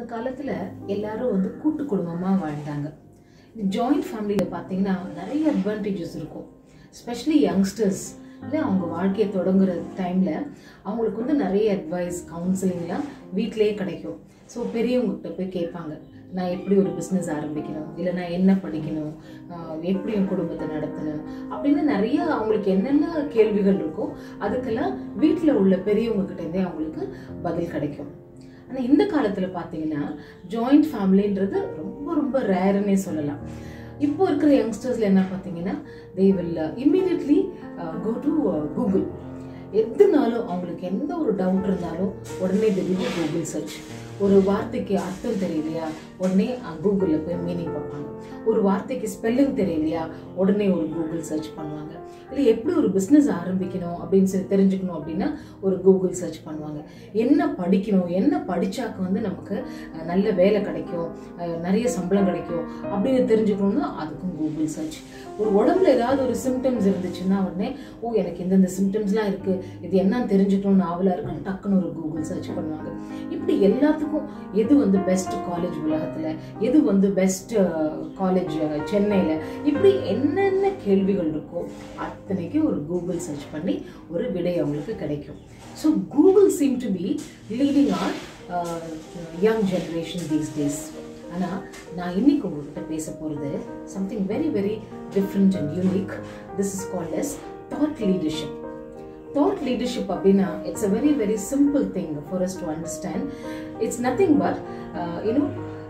காலத்தில் எல்லாரும் வந்து கூட்டு குடும்பமாக வாழ்ந்தாங்க ஜாயிண்ட் ஃபேமிலியில் பார்த்தீங்கன்னா நிறைய அட்வான்டேஜஸ் இருக்கும் ஸ்பெஷலி யங்ஸ்டர்ஸ் இல்லை அவங்க வாழ்க்கையை தொடங்குற டைமில் அவங்களுக்கு வந்து நிறைய அட்வைஸ் கவுன்சிலிங்லாம் வீட்டிலேயே கிடைக்கும் ஸோ பெரியவங்ககிட்ட போய் கேட்பாங்க நான் எப்படி ஒரு பிஸ்னஸ் ஆரம்பிக்கணும் இல்லை நான் என்ன படிக்கணும் ஆஹ் எப்படி என் குடும்பத்தை நடத்தணும் அப்படின்னு நிறைய அவங்களுக்கு என்னென்ன கேள்விகள் இருக்கோ அதுக்கெல்லாம் வீட்டில் உள்ள பெரியவங்க கிட்டேருந்தே அவங்களுக்கு பதில் கிடைக்கும் ஆனால் இந்த காலத்தில் பார்த்தீங்கன்னா ஜாயிண்ட் ஃபேமிலின்றது ரொம்ப ரொம்ப ரேருன்னே சொல்லலாம் இப்போ இருக்கிற யங்ஸ்டர்ஸில் என்ன பார்த்தீங்கன்னா they will immediately go to Google எதுனாலும் அவங்களுக்கு எந்த ஒரு டவுட் இருந்தாலும் உடனே தெரியும் கூகுள் சர்ச் ஒரு வார்த்தைக்கு அர்த்தம் தெரியலையா உடனே கூகுளில் போய் மீனிங் பார்ப்பாங்க ஒரு வார்த்தைக்கு ஸ்பெல்லிங் தெரியலையா உடனே ஒரு கூகுள் சர்ச் பண்ணுவாங்க இல்லை எப்படி ஒரு பிஸ்னஸ் ஆரம்பிக்கணும் அப்படின்னு சொல்லி தெரிஞ்சுக்கணும் அப்படின்னா ஒரு கூகுள் சர்ச் பண்ணுவாங்க என்ன படிக்கணும் என்ன படிச்சாக்க வந்து நமக்கு அஹ், நல்ல வேலை கிடைக்கும் அஹ், நிறைய சம்பளம் கிடைக்கும் அப்படின்னு தெரிஞ்சுக்கணும்னா அதுக்கும் கூகுள் சர்ச் ஒரு உடம்புல ஏதாவது ஒரு சிம்டம்ஸ் இருந்துச்சுன்னா உடனே ஓ எனக்கு இந்தந்த சிம்டம்ஸ்லாம் இருக்கு இது என்னன்னு தெரிஞ்சுக்கணும்னு ஆவலா இருக்குன்னு டக்குன்னு ஒரு கூகுள் சர்ச் பண்ணுவாங்க இப்படி எல்லாத்துக்கும் எது வந்து பெஸ்ட் காலேஜ் உலகத்துல எது வந்து பெஸ்ட் காலேஜ் சென்னையில இப்படி என்னென்ன கேள்விகள் இருக்கோ அத்தனைக்கும் ஒரு கூகுள் சர்ச் பண்ணி ஒரு விடை அவங்களுக்கு கிடைக்கும் so Google seem to be leading our young generation these days ஆனால் நான் இன்னைக்கு உங்ககிட்ட பேச போகிறது something very very different and unique this is called as thought leadership thought leadership அப்படின்னா it's a very very simple thing for us to understand it's nothing but you know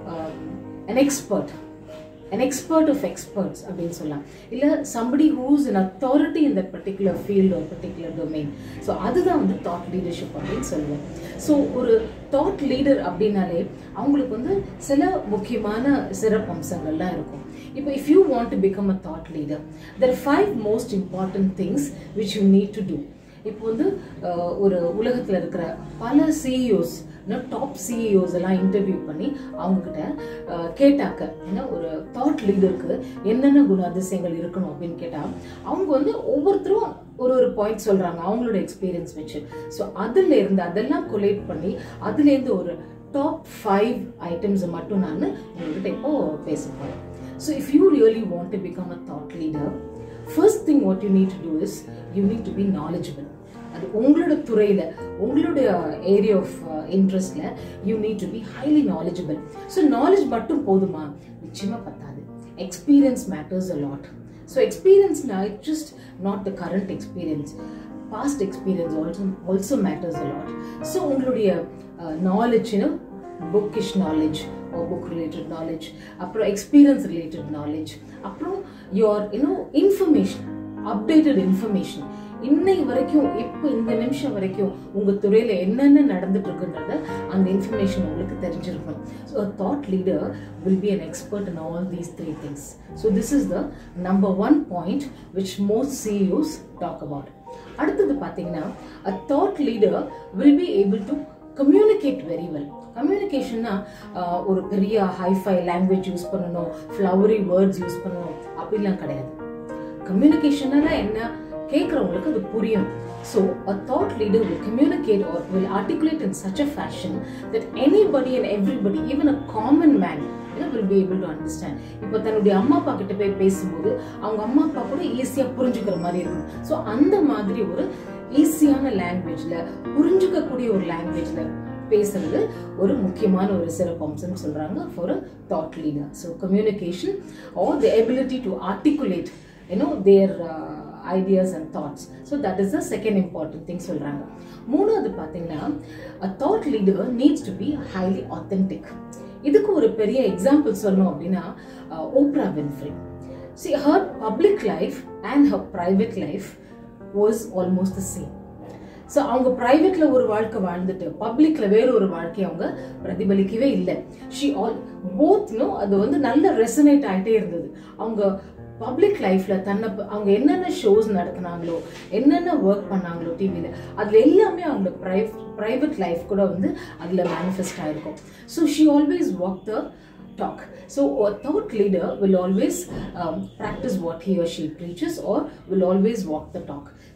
an expert an expert of experts அப்படின்னு சொல்லலாம் இல்லை somebody who's an authority in that particular field or particular domain so அதுதான் வந்து thought leadership அப்படின்னு சொல்லுவேன் so ஒரு thought leader அப்படின்னாலே அவங்களுக்கு வந்து சில முக்கியமான சிறப்பம்சங்கள்லாம் இருக்கும் இப்போ if you want to become a thought leader there five most important things which you need to do இப்போ வந்து அஹ், ஒரு உலகத்தில் இருக்கிற பல சிஇஓஸ் டாப் சிஇஓஸ் எல்லாம் இன்டர்வியூ பண்ணி அவங்கக்கிட்ட கேட்டாக்க ஏன்னா ஒரு தாட் லீடருக்கு என்னென்ன குணாதிசயங்கள் இருக்கணும் அப்படின்னு கேட்டால் அவங்க வந்து ஒவ்வொருத்தரும் ஒரு ஒரு பாயிண்ட் சொல்கிறாங்க அவங்களோட எக்ஸ்பீரியன்ஸ் வச்சு ஸோ அதுல இருந்து அதெல்லாம் கொலேட் பண்ணி அதுலேருந்து ஒரு டாப் ஃபைவ் ஐட்டம்ஸை மட்டும் நான் உங்ககிட்ட இப்போ பேச போகிறேன் so if you really want to become a thought leader first thing what you need to do is you need to be knowledgeable அது உங்களோட துறையில் உங்களுடைய ஏரியா ஆஃப் இன்ட்ரெஸ்ட்ல you need to be highly knowledgeable so knowledge மட்டும் போதுமா நிச்சயமாக பத்தாது experience matters a lot so எக்ஸ்பீரியன்ஸ்னா it just not the current experience past experience also also matters a lot so உங்களுடைய நாலேஜ்னு bookish knowledge book related knowledge அப்புறம் experience related knowledge அப்புறம் your இன்னும் இன்ஃபர்மேஷன் அப்டேட்டட் இன்ஃபர்மேஷன் இன்னை வரைக்கும் இப்போ இந்த நிமிஷம் வரைக்கும் உங்க துறையில என்னென்ன நடந்துட்டு இருக்குன்றத அந்த இன்ஃபர்மேஷன் உங்களுக்கு தெரிஞ்சிருக்கணும் so thought leader will be an expert in all these three things so this is the number one point which most CEOs talk about அடுத்தது பார்த்தீங்கன்னா a thought leader will be able to communicate very well கம்யூனிகேஷன்னா ஒரு பெரிய hi fi language use பண்ணணும் flowery words use பண்ணணும் அப்படிலாம் கிடையாது கம்யூனிகேஷன்னா என்ன கேட்குறவங்களுக்கு அது புரியும் so a thought leader will communicate or will articulate in such a fashion that anybody and everybody even a common man will be able to understand இப்போ தன்னுடைய அம்மா அப்பா கிட்ட போய் பேசும்போது அவங்க அம்மா அப்பா கூட ஈஸியாக புரிஞ்சுக்கிற மாதிரி இருக்கும் ஸோ அந்த மாதிரி ஒரு ஈஸியான லாங்குவேஜில் புரிஞ்சுக்கக்கூடிய ஒரு லாங்குவேஜில் பேசுறது ஒரு முக்கியமான ஒரு சிறப்பம்சம் சொல்றாங்க for a thought leader so communication are the ability to articulate you know their ideas and thoughts so that is the second important thing சொல்றாங்க மூணாவது பார்த்தீங்கன்னா a thought leader needs to be highly authentic இதுக்கு ஒரு பெரிய example சொல்லணும் அப்படின்னா Oprah Winfrey she her public life and her private life was almost the same so அவங்க ப்ரைவேட்ல ஒரு வாழ்க்கை வாழ்ந்துட்டு பப்ளிக்ல வேற ஒரு வாழ்க்கையை அவங்க பிரதிபலிக்கவே இல்லை ஷி ஆல் போத்னும் அது வந்து நல்ல ரெசனேட் ஆகிட்டே இருந்தது அவங்க பப்ளிக் லைஃப்ல தன்னை ப- அவங்க என்னென்ன ஷோஸ் நடத்துனாங்களோ என்னென்ன ஒர்க் பண்ணாங்களோ டிவியில் அதுல எல்லாமே அவங்க ப்ரைவேட் லைஃப் கூட வந்து அதுல மேனிஃபெஸ்ட் ஆயிருக்கும் so she always walk the talk. So a thought leader will always um, practice what he or she preaches or will always walk the talk.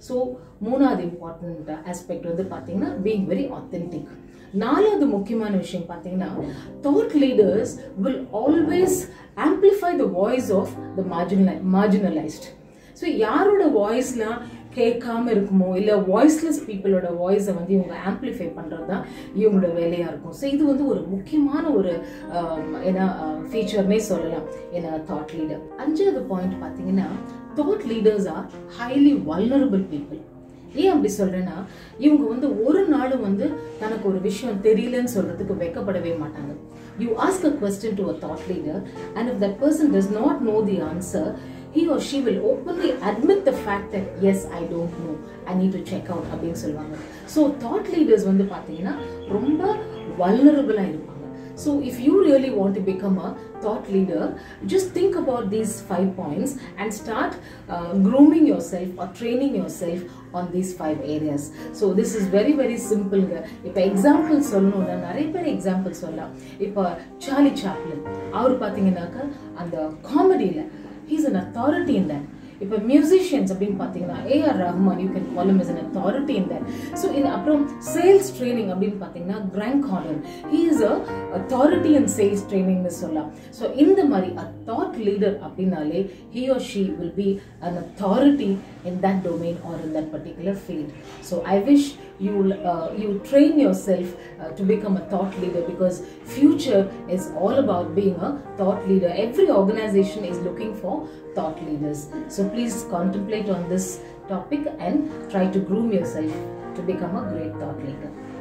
So மூணாவது இம்பார்ட்டண்ட் ஆஸ்பெக்ட் வந்து பார்த்தீங்கன்னா being very authentic நாலாவது முக்கியமான விஷயம் பார்த்தீங்கன்னா thought leaders will always amplify the voice of the மார்ஜினலை marginalized so யாரோட வாய்ஸ்லாம் கேட்காம இருக்குமோ இல்லை வாய்ஸ்லெஸ் பீப்புளோட வாய்ஸை வந்து இவங்க ஆம்பிளிஃபை பண்ணுறது தான் இவங்களோட வேலையாக இருக்கும் ஸோ இது வந்து ஒரு முக்கியமான ஒரு ஆம், என்ன ஃபீச்சர்னே சொல்லலாம் என்ன தாட் லீடர் அஞ்சாவது பாயிண்ட் பார்த்தீங்கன்னா thought leaders are highly vulnerable people ஏன் அப்படி சொல்றேன்னா இவங்க வந்து ஒரு நாளும் வந்து தனக்கு ஒரு விஷயம் தெரியலன்னு சொல்றதுக்கு வெக்கப்படவே மாட்டாங்க you ask a question to a thought leader and if that person does not know the answer he or she will openly admit the fact that yes i don't know i need to check out அப்படின்னு சொல்லுவாங்க so thought leaders வந்து பார்த்தீங்கன்னா ரொம்ப வல்னரபிளாக இருப்பாங்க So, if you really want to become a thought leader, just think about these five points and start uh, grooming yourself or training yourself on these five areas. So, this is very, very simple. இப்போ example சொல்லணும்னா நிறைய பேர் example சொல்லலாம் இப்போ Charlie Chaplin அவர் பார்த்தீங்கன்னாக்கா அந்த காமெடியில் he's an authority in that இப்போ மியூசிஷியன்ஸ் அப்படின்னு பார்த்தீங்கன்னா A R Rahman you can call is an authority in that so இது அப்புறம் சேல்ஸ் ட்ரைனிங் அப்படின்னு பார்த்தீங்கன்னா Grant Cardone he is a authority in sales ட்ரைனிங்னு சொல்லலாம் ஸோ இந்த மாதிரி அ தாட் லீடர் அப்படின்னாலே he or she will be an authority in that domain or in that particular field. So I wish you uh, you train yourself uh, to become a thought leader because future is all about being a thought leader. Every organization is looking for thought leaders. So please contemplate on this topic and try to groom yourself to become a great thought leader.